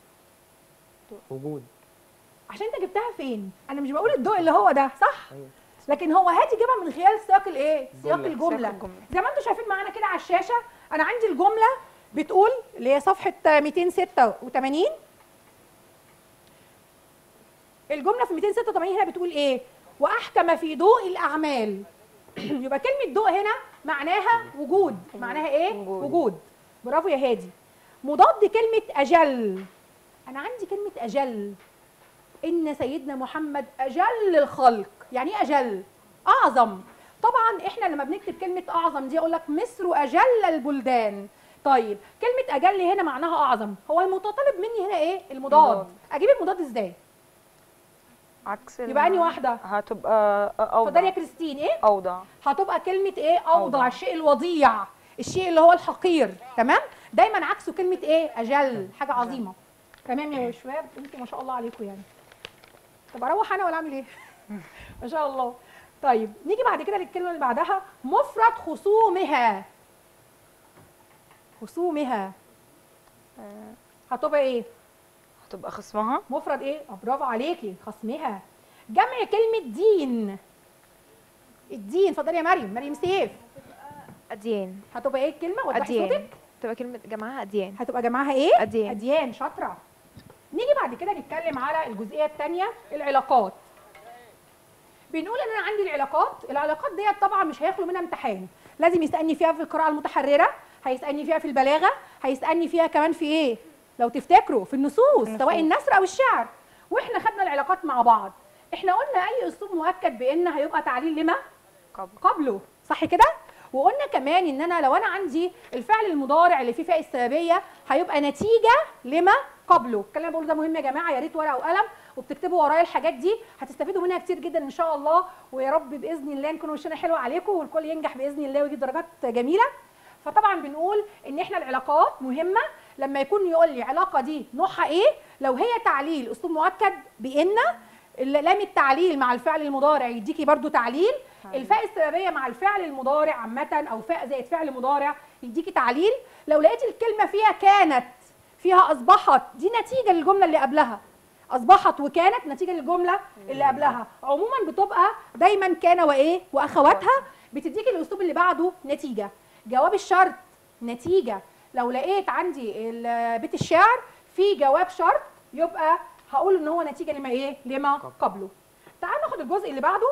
C: وجود
A: عشان انت جبتها فين انا مش بقول الضوء اللي هو ده صح
C: ايوه
A: لكن هو هادي جابها من خلال سياق الايه سياق
C: الجملة.
A: الجمله
B: سياق الجملة.
A: زي ما انتم شايفين معانا كده على الشاشه انا عندي الجمله بتقول اللي هي صفحه 286 الجمله في 286 هنا بتقول ايه واحكم في ضوء الاعمال يبقى كلمه ضوء هنا معناها وجود معناها ايه
B: وجود.
A: وجود برافو يا هادي مضاد كلمه اجل انا عندي كلمه اجل ان سيدنا محمد اجل الخلق يعني ايه اجل اعظم طبعا احنا لما بنكتب كلمه اعظم دي اقول لك مصر اجل البلدان طيب كلمه اجل هنا معناها اعظم هو المتطلب مني هنا ايه المضاد
B: مضاد.
A: اجيب المضاد ازاي
B: عكس
A: يبقى أنهي
B: الم-
A: واحدة؟
B: هتبقى
A: اتفضلي يا
B: اوضع
A: كريستين ايه
B: اوضع
A: هتبقى كلمه ايه اوضع
B: أوضع.
A: الشيء الوضيع الشيء اللي هو الحقير تمام دايما عكسه كلمه ايه اجل حاجه عظيمه تمام يا شباب انتوا ما شاء الله عليكم يعني طب اروح انا ولا اعمل ايه ما شاء الله طيب نيجي بعد كده للكلمه اللي بعدها مفرد خصومها خصومها
B: آه،
A: هتبقى ايه
B: هتبقى خصمها
A: مفرد ايه آه، برافو عليكي خصمها جمع كلمه دين الدين اتفضلي يا مريم مريم سيف
D: أديان
A: هتبقى ايه الكلمه وضحي
D: أديان
A: صوتك
D: تبقى كلمة جماعها أديان
A: هتبقى جماعها ايه
D: أديان.
A: اديان شاطره نيجي بعد كده نتكلم على الجزئيه الثانيه العلاقات بنقول ان انا عندي العلاقات العلاقات ديت طبعا مش هيخلو منها امتحان لازم يسالني فيها في القراءه المتحرره هيسالني فيها في البلاغه هيسالني فيها كمان في ايه لو تفتكروا في النصوص سواء النثر او الشعر واحنا خدنا العلاقات مع بعض احنا قلنا اي اسلوب مؤكد بان هيبقى تعليل لما
B: قبل
A: قبله صح كده وقلنا كمان ان انا لو انا عندي الفعل المضارع اللي فيه فاء السببيه هيبقى نتيجه لما قبله الكلام اللي بقوله ده مهم يا جماعه يا ريت ورقه وقلم وبتكتبوا ورايا الحاجات دي هتستفيدوا منها كتير جدا ان شاء الله ويا رب باذن الله نكون وشنا حلو عليكم والكل ينجح باذن الله ويجيب درجات جميله فطبعا بنقول ان احنا العلاقات مهمه لما يكون يقول لي علاقه دي نوعها ايه لو هي تعليل اسلوب مؤكد بان لام التعليل مع الفعل المضارع يديكي برضو تعليل الفاء السببيه مع الفعل المضارع عامه او فاء زائد فعل مضارع يديكي تعليل لو لقيت الكلمه فيها كانت فيها اصبحت دي نتيجه للجمله اللي قبلها اصبحت وكانت نتيجه للجمله اللي قبلها عموما بتبقى دايما كان وايه واخواتها بتديكي الاسلوب اللي بعده نتيجه جواب الشرط نتيجه لو لقيت عندي ال- بيت الشعر في جواب شرط يبقى هقول ان هو نتيجه لما ايه لما قبله تعال ناخد الجزء اللي بعده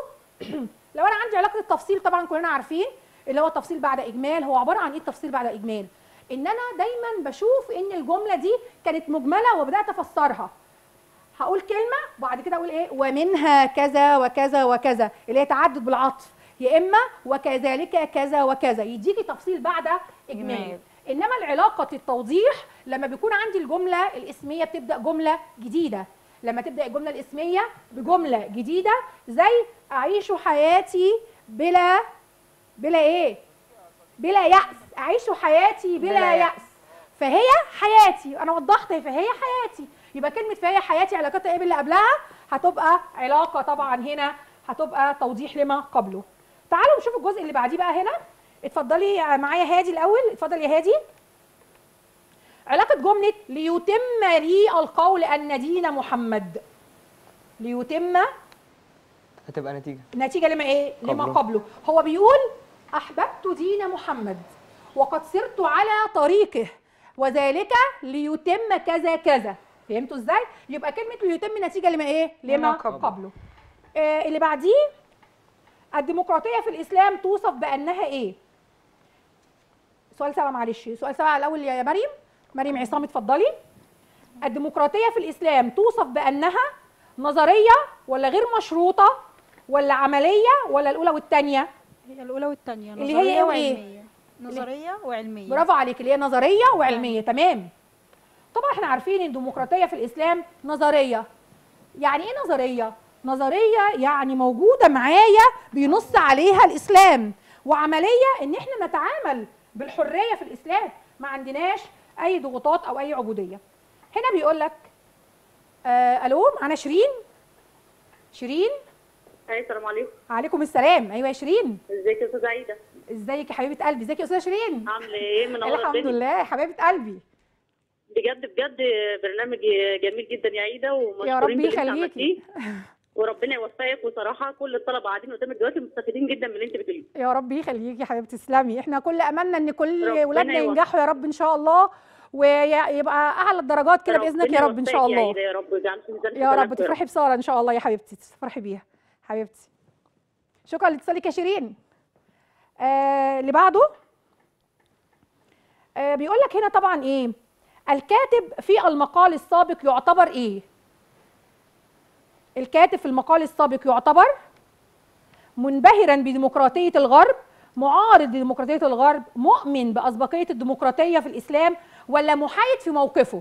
A: لو انا عندي علاقه التفصيل طبعا كلنا عارفين اللي هو التفصيل بعد اجمال هو عباره عن ايه التفصيل بعد اجمال ان انا دايما بشوف ان الجمله دي كانت مجمله وبدات افسرها هقول كلمه وبعد كده اقول ايه ومنها كذا وكذا وكذا اللي هي تعدد بالعطف يا اما وكذلك كذا وكذا يديكي تفصيل بعد اجمال
B: إجمال.
A: انما العلاقه التوضيح لما بيكون عندي الجمله الاسميه بتبدا جمله جديده لما تبدا الجمله الاسميه بجمله جديده زي اعيش حياتي بلا بلا ايه بلا يأس اعيش حياتي بلا,
B: بلا
A: يأس فهي حياتي انا وضحت فهي حياتي يبقى كلمه فهي حياتي علاقتها ايه باللي قبلها هتبقى علاقه طبعا هنا هتبقى توضيح لما قبله تعالوا نشوف الجزء اللي بعديه بقى هنا اتفضلي معايا هادي الاول اتفضل يا هادي علاقه جمله ليتم لي القول ان دين محمد ليتم
C: هتبقى نتيجة
A: نتيجه لما ايه لما
C: قبله.
A: قبله هو بيقول احببت دين محمد وقد سرت على طريقه وذلك ليتم كذا كذا فهمتوا ازاي يبقى كلمه ليتم نتيجه لما ايه لما
B: لما قبله.
A: قبله آه اللي بعديه الديمقراطيه في الاسلام توصف بانها ايه سؤال سبعه معلش سؤال سبعه الاول يا مريم مريم عصام اتفضلي الديمقراطيه في الاسلام توصف بانها نظريه ولا غير مشروطه ولا عمليه ولا الاولى والثانيه
E: هي الاولى والثانيه
A: اللي هي إيه وإيه؟
E: وعلميه نظريه وعلميه
A: برافو عليك اللي هي نظريه وعلميه تمام طبعا احنا عارفين ان الديمقراطيه في الاسلام نظريه يعني ايه نظريه نظريه يعني موجوده معايا بينص عليها الاسلام وعمليه ان احنا نتعامل بالحريه في الاسلام ما عندناش اي ضغوطات او اي عبوديه هنا بيقول لك آه الو معانا شيرين شيرين
F: هاي السلام عليكم
A: عليكم السلام ايوه يا شيرين
F: ازيك يا استاذه عايده
A: ازيك يا حبيبه قلبي ازيك يا استاذه شيرين
F: عامله ايه منوره
A: الحمد
F: الدنيا
A: لله يا حبيبه قلبي
F: بجد بجد برنامج جميل جدا يا عايده
A: يا
F: ومشكورين
A: رب
F: باللي انت
A: يخليكي
F: عملتيه. وربنا يوفقك وصراحه كل الطلبه قاعدين قدامك دلوقتي مستفيدين جدا من اللي انت بتقوليه
A: يا رب يخليكي يا حبيبتي تسلمي احنا كل املنا ان كل
F: ربنا
A: ولادنا
F: يوفقك.
A: ينجحوا يا رب ان شاء الله ويبقى اعلى الدرجات كده باذنك يا
F: ربنا
A: رب ان شاء
F: يوفقك يا
A: الله
F: عايده يا رب ويجعل في ميزان
A: يا رب
F: حسناتك
A: تفرحي بساره ان شاء الله يا حبيبتي تفرحي بيها حبيبتي شكرا لاتصالك يا شيرين آه اللي بعده آه بيقول لك هنا طبعا ايه الكاتب في المقال السابق يعتبر ايه الكاتب في المقال السابق يعتبر منبهرا بديمقراطيه الغرب معارض لديمقراطيه الغرب مؤمن باسبقيه الديمقراطيه في الاسلام ولا محايد في موقفه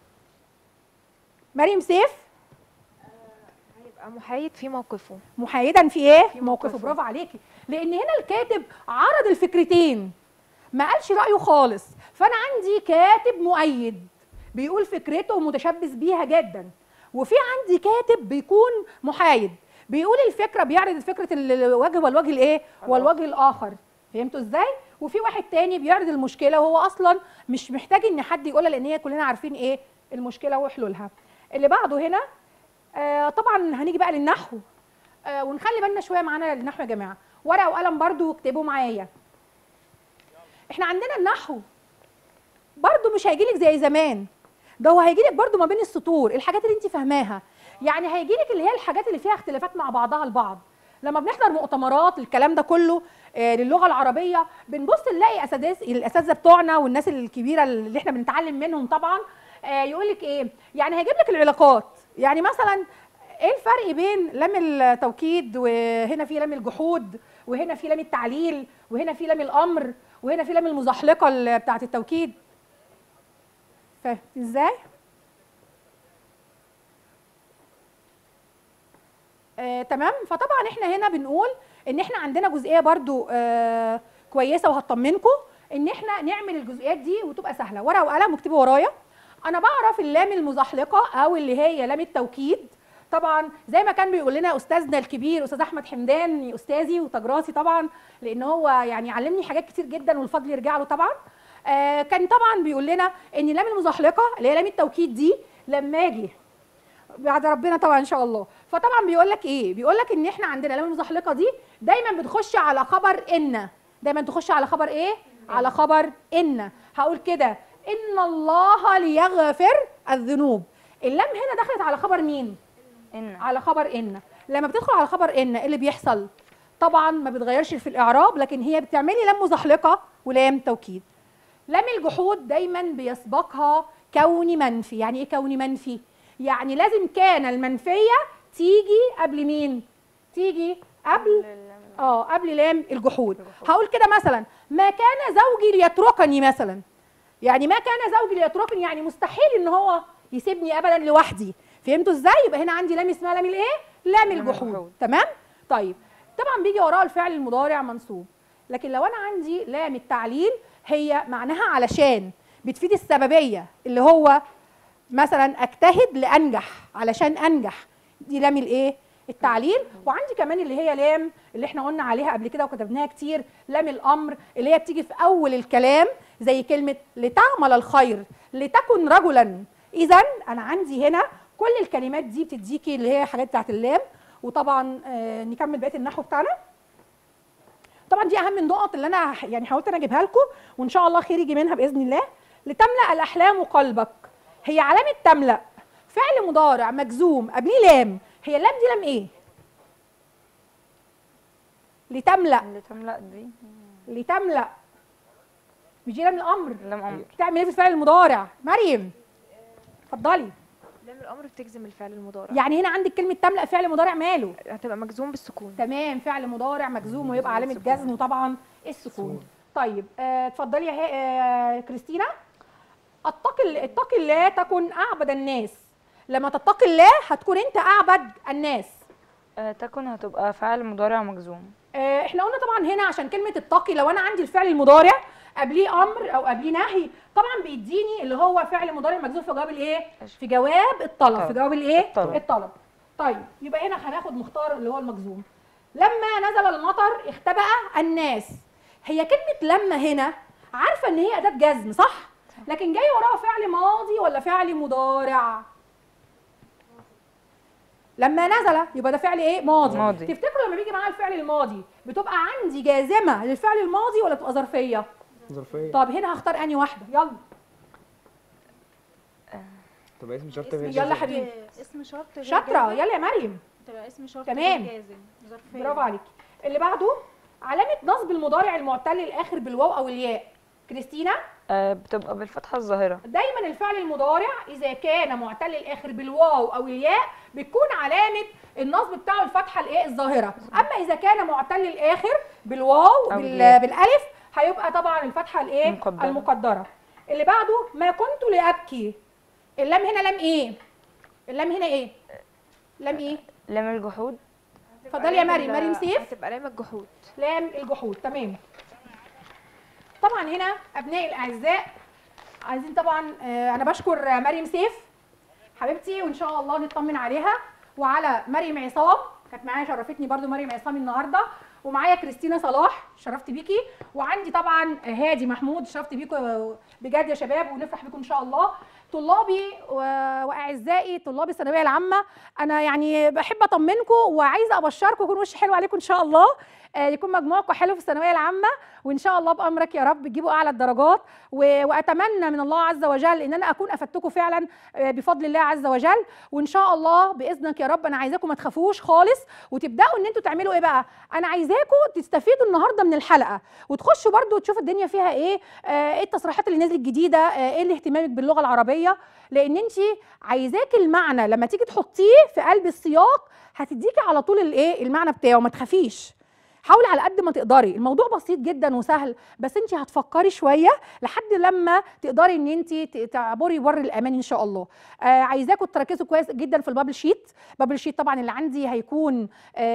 A: مريم سيف
B: هيبقى محايد في موقفه
A: محايدا في ايه؟
B: في
A: موقفه
B: موقفه.
A: برافو عليكي لان هنا الكاتب عرض الفكرتين ما قالش رايه خالص فانا عندي كاتب مؤيد بيقول فكرته متشبث بيها جدا وفي عندي كاتب بيكون محايد بيقول الفكره بيعرض فكره ال- الوجه والوجه الايه والوجه الاخر فهمتوا ازاي وفي واحد تاني بيعرض المشكله وهو اصلا مش محتاج ان حد يقولها لان هي كلنا عارفين ايه المشكله وحلولها اللي بعده هنا آه طبعا هنيجي بقى للنحو آه ونخلي بالنا شويه معانا النحو يا جماعه ورقه وقلم برضو واكتبوا معايا احنا عندنا النحو برضو مش هيجيلك زي زمان ده هو هيجيلك برضو ما بين السطور الحاجات اللي انت فاهماها يعني هيجيلك اللي هي الحاجات اللي فيها اختلافات مع بعضها البعض لما بنحضر مؤتمرات الكلام ده كله آه للغه العربيه بنبص نلاقي اساتذه الاساتذه بتوعنا والناس الكبيره اللي احنا بنتعلم منهم طبعا آه يقول لك ايه يعني هيجيب لك العلاقات يعني مثلا ايه الفرق بين لام التوكيد وهنا في لام الجحود وهنا في لام التعليل وهنا في لام الامر وهنا في لام المزحلقه اللي بتاعه التوكيد فاهم ازاي آه، تمام فطبعا احنا هنا بنقول ان احنا عندنا جزئيه برضو آه كويسه وهطمنكم ان احنا نعمل الجزئيات دي وتبقى سهله ورقه وقلم واكتبوا ورايا انا بعرف اللام المزحلقه او اللي هي لام التوكيد طبعا زي ما كان بيقول لنا استاذنا الكبير استاذ احمد حمدان استاذي وتجراسي طبعا لان هو يعني علمني حاجات كتير جدا والفضل يرجع له طبعا آه كان طبعا بيقول لنا ان لام المزحلقه اللي هي لام التوكيد دي لما اجي بعد ربنا طبعا ان شاء الله فطبعا بيقول لك ايه بيقول لك ان احنا عندنا لام المزحلقه دي دايما بتخش على خبر ان دايما تخش على خبر ايه على خبر ان هقول كده ان الله ليغفر الذنوب اللام هنا دخلت على خبر مين
B: ان
A: على خبر ان لما بتدخل على خبر ان ايه اللي بيحصل طبعا ما بتغيرش في الاعراب لكن هي بتعملي لام مزحلقه ولام توكيد لام الجحود دايما بيسبقها كون منفي يعني ايه كون منفي يعني لازم كان المنفيه تيجي قبل مين تيجي قبل اه قبل لام الجحود هقول كده مثلا ما كان زوجي ليتركني مثلا يعني ما كان زوجي ليتركني يعني مستحيل ان هو يسيبني ابدا لوحدي فهمتوا ازاي يبقى هنا عندي لام اسمها لام الايه لام
B: لام
A: الجحود
B: الجحود.
A: تمام طيب طبعا بيجي وراها الفعل المضارع منصوب لكن لو انا عندي لام التعليل هي معناها علشان بتفيد السببيه اللي هو مثلا اجتهد لانجح علشان انجح دي لام الايه التعليل وعندي كمان اللي هي لام اللي احنا قلنا عليها قبل كده وكتبناها كتير لام الامر اللي هي بتيجي في اول الكلام زي كلمه لتعمل الخير لتكن رجلا اذا انا عندي هنا كل الكلمات دي بتديكي اللي هي حاجات بتاعت اللام وطبعا آه نكمل بقيه النحو بتاعنا طبعا دي اهم النقط اللي انا ح- يعني حاولت انا اجيبها لكم وان شاء الله خير يجي منها باذن الله لتملا الاحلام قلبك هي علامه تملا فعل مضارع مجزوم قبليه لام هي اللام دي لام ايه لتملا
B: اللي تملأ دي
A: لتملا مش دي لام الامر
B: لام امر
A: تعمل ايه في الفعل المضارع مريم اتفضلي
B: لام الامر بتجزم الفعل المضارع
A: يعني هنا عندك كلمه تملا فعل مضارع ماله
B: هتبقى مجزوم بالسكون
A: تمام فعل مضارع مجزوم ويبقى علامه جزم وطبعا السكون طيب آه، اتفضلي يا ها- آه، كريستينا اتقي اتقي الله تكن اعبد الناس لما تتقي الله هتكون انت اعبد الناس
G: آه، تكن هتبقى فعل مضارع مجزوم
A: آه، احنا قلنا طبعا هنا عشان كلمه اتقي لو انا عندي الفعل المضارع قبليه امر او قبليه نهي طبعا بيديني اللي هو فعل مضارع مجزوم في جواب الايه في جواب الطلب في جواب الايه
G: الطلب.
A: الطلب طيب يبقى هنا هناخد مختار اللي هو المجزوم لما نزل المطر اختبأ الناس هي كلمه لما هنا عارفه ان هي اداه جزم صح لكن جاي وراها فعل ماضي ولا فعل مضارع لما نزل يبقى ده فعل ايه ماضي,
G: ماضي.
A: تفتكروا لما بيجي معاها الفعل الماضي بتبقى عندي جازمه للفعل الماضي ولا بتبقى ظرفيه
C: ظرفيه
A: طب هنا هختار انهي واحده يلا
C: طب اسم شرط
E: اسم
C: غير
A: يلا
C: جازم.
A: حبيبي
E: اسم شرط غير
A: شاطره
E: جازم.
A: يلا يا مريم
E: تبقى اسم شرط
A: تمام.
E: غير جازم ظرفية
A: برافو عليكي اللي بعده علامه نصب المضارع المعتل الاخر بالواو او الياء كريستينا
G: آه، بتبقى بالفتحة الظاهرة
A: دايما الفعل المضارع اذا كان معتل الاخر بالواو او الياء بتكون علامه النصب بتاعه الفتحه الايه الظاهره اما اذا كان معتل الاخر بالواو
G: أو
A: بال...
G: الياء.
A: بالالف هيبقى طبعا الفتحه الايه
G: المقدرة.
A: المقدره اللي بعده ما كنت لابكي اللام هنا لام ايه اللام هنا ايه لام ايه
G: لام الجحود
A: اتفضلي يا مريم مريم سيف
B: هتبقى لام الجحود
A: لام الجحود تمام طبعا هنا ابنائي الاعزاء عايزين طبعا آه، انا بشكر مريم سيف حبيبتي وان شاء الله نطمن عليها وعلى مريم عصام كانت معايا شرفتني برضو مريم عصام النهارده ومعايا كريستينا صلاح شرفت بيكي وعندي طبعا هادي محمود شرفت بيكم بجد يا شباب ونفرح بيكم ان شاء الله طلابي و- واعزائي طلاب الثانويه العامه انا يعني بحب اطمنكم وعايزه ابشركم يكون وش حلو عليكم ان شاء الله آه، يكون مجموعكم حلو في الثانويه العامه وان شاء الله بامرك يا رب تجيبوا اعلى الدرجات و- واتمنى من الله عز وجل ان انا اكون افدتكم فعلا آه، بفضل الله عز وجل وان شاء الله باذنك يا رب انا عايزاكم ما تخافوش خالص وتبداوا ان انتوا تعملوا ايه بقى انا عايزاكم تستفيدوا النهارده من الحلقه وتخشوا برضو تشوفوا الدنيا فيها ايه آه، ايه التصريحات اللي نزلت جديده آه، ايه اللي اهتمامك باللغه العربيه لان انت عايزاكي المعنى لما تيجي تحطيه في قلب السياق هتديكي على طول الايه المعنى بتاعه ما تخافيش حاولي على قد ما تقدري الموضوع بسيط جدا وسهل بس انت هتفكري شويه لحد لما تقدري ان انت ت- تعبري بر الامان ان شاء الله آه عايزاكم تركزوا كويس جدا في البابل شيت بابل شيت طبعا اللي عندي هيكون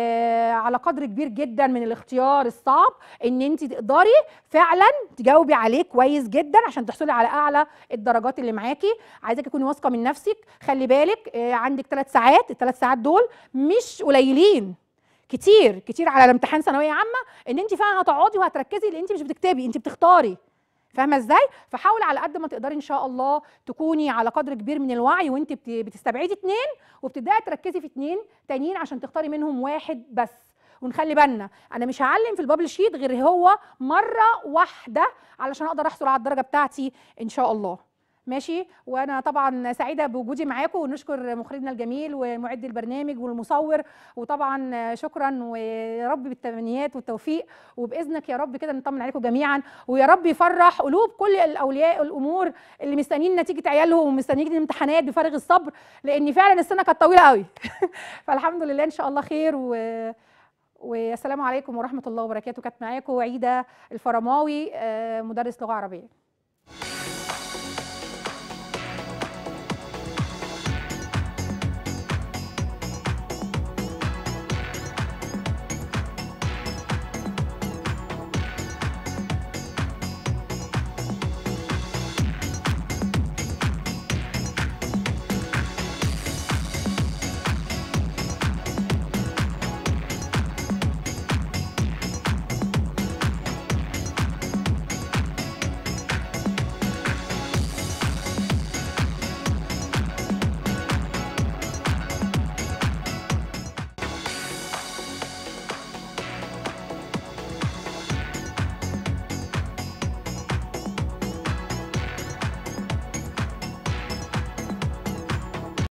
A: آه على قدر كبير جدا من الاختيار الصعب ان انت تقدري فعلا تجاوبي عليه كويس جدا عشان تحصلي على اعلى الدرجات اللي معاكي عايزاكي تكوني واثقه من نفسك خلي بالك آه عندك ثلاث ساعات الثلاث ساعات دول مش قليلين كتير كتير على الامتحان ثانويه عامه ان انت فعلا هتقعدي وهتركزي لان انت مش بتكتبي انت بتختاري فاهمه ازاي فحاولي على قد ما تقدري ان شاء الله تكوني على قدر كبير من الوعي وانت بت- بتستبعدي اتنين وبتبداي تركزي في اتنين تانيين عشان تختاري منهم واحد بس ونخلي بالنا انا مش هعلم في البابل شيت غير هو مره واحده علشان اقدر احصل على الدرجه بتاعتي ان شاء الله ماشي وانا طبعا سعيده بوجودي معاكم ونشكر مخرجنا الجميل ومعد البرنامج والمصور وطبعا شكرا ويا رب بالتمنيات والتوفيق وباذنك يا رب كده نطمن عليكم جميعا ويا رب يفرح قلوب كل الاولياء الامور اللي مستنيين نتيجه عيالهم ومستنيين الامتحانات بفارغ الصبر لان فعلا السنه كانت طويله قوي فالحمد لله ان شاء الله خير و والسلام عليكم ورحمه الله وبركاته كانت معاكم عيده الفرماوي آه، مدرس لغه عربيه